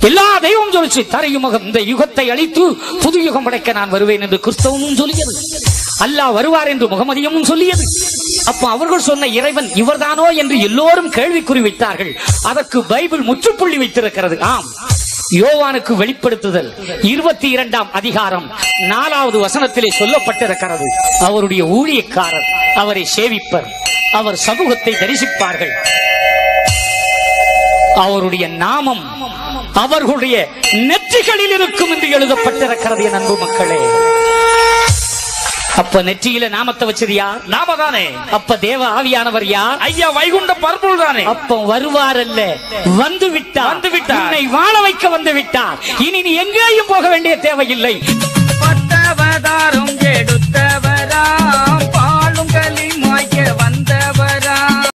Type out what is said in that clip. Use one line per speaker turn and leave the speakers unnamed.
எல்லா தெய்வம் சொல்லிச்சு தரையுமுகம் இந்த யுகத்தை அழித்து புது யுகம் படைக்க நான் வருவேன் என்று கிறிஸ்தவமும் சொல்லியது அல்லாஹ் வருவார் என்று முகமதியமும் சொல்லியது அப்ப அவர்கள் சொன்ன இறைவன் இவர்தானோ என்று எல்லோரும் கேள்விக்குறி வைத்தார்கள் அதற்கு பைபிள் முற்றுப்புள்ளி வைத்திருக்கிறது ஆம் யோவானுக்கு வெளிப்படுத்துதல் இருபத்தி இரண்டாம் அதிகாரம் நாலாவது வசனத்திலே சொல்லப்பட்டிருக்கிறது அவருடைய ஊழியக்காரர் அவரை சேவிப்பர் அவர் சமூகத்தை தரிசிப்பார்கள் அவருடைய நாமம் அவர்களுடைய நெற்றிகளில் இருக்கும் என்று எழுதப்பட்டிருக்கிறது என் அன்பு மக்களே அப்ப நெற்றியில நாமத்தை வச்சது யார்
நாம தானே
அப்ப தேவ ஆவியானவர் யார்
ஐயா வைகுண்ட பரப்புள் தானே
அப்ப வருவார் அல்ல வந்து விட்டார்
வந்து விட்டார்.
உன்னை வாழ வைக்க வந்து விட்டார் இனி நீ எங்கேயும் போக வேண்டிய தேவையில்லை
பட்டவதாரம் எடுத்தவராம் பாலும் களிமாய்